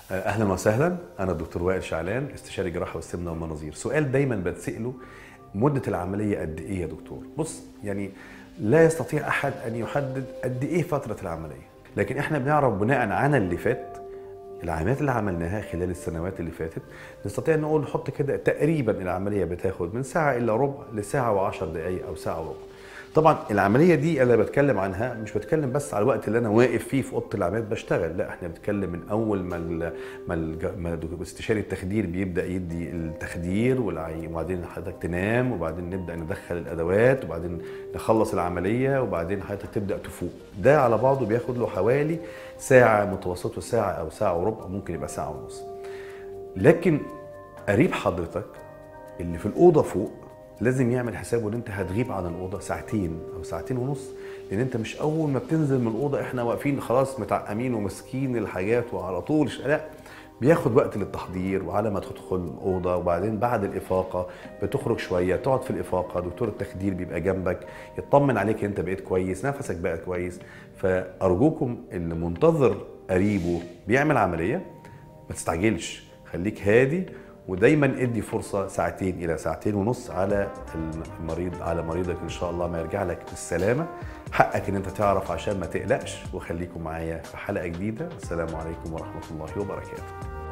اهلا وسهلا انا الدكتور وائل شعلان استشاري جراحه والسمنه والمناظير سؤال دايما بتساله مده العمليه قد ايه يا دكتور بص يعني لا يستطيع احد ان يحدد قد ايه فتره العمليه لكن احنا بنعرف بناء على اللي فات العمليات اللي عملناها خلال السنوات اللي فاتت نستطيع نقول نحط كده تقريبا العمليه بتاخد من ساعه الا ربع لساعه وعشر دقائق او ساعه وربع طبعا العمليه دي اللي بتكلم عنها مش بتكلم بس على الوقت اللي انا واقف فيه في اوضه العمليات بشتغل لا احنا بنتكلم من اول ما ال ما, ال ما استشاري التخدير بيبدا يدي التخدير وبعدين حضرتك تنام وبعدين نبدا ندخل الادوات وبعدين نخلص العمليه وبعدين حضرتك تبدا تفوق ده على بعضه بياخد له حوالي ساعه متوسطه ساعه او ساعه وربع ممكن يبقى ساعه ونص لكن قريب حضرتك اللي في الاوضه فوق لازم يعمل حسابه ان انت هتغيب عن الاوضه ساعتين او ساعتين ونص لان انت مش اول ما بتنزل من الاوضه احنا واقفين خلاص متعقمين وماسكين الحاجات وعلى طول لا بياخد وقت للتحضير وعلى ما تدخل الاوضه وبعدين بعد الافاقه بتخرج شويه تقعد في الافاقه دكتور التخدير بيبقى جنبك يطمن عليك انت بقيت كويس نفسك بقى كويس فارجوكم اللي منتظر قريبه بيعمل عمليه ما تستعجلش خليك هادي ودايما ادي فرصه ساعتين الى ساعتين ونص على المريض على مريضك ان شاء الله ما يرجع لك بالسلامه حقك ان انت تعرف عشان ما تقلقش وخليكم معايا في حلقه جديده السلام عليكم ورحمه الله وبركاته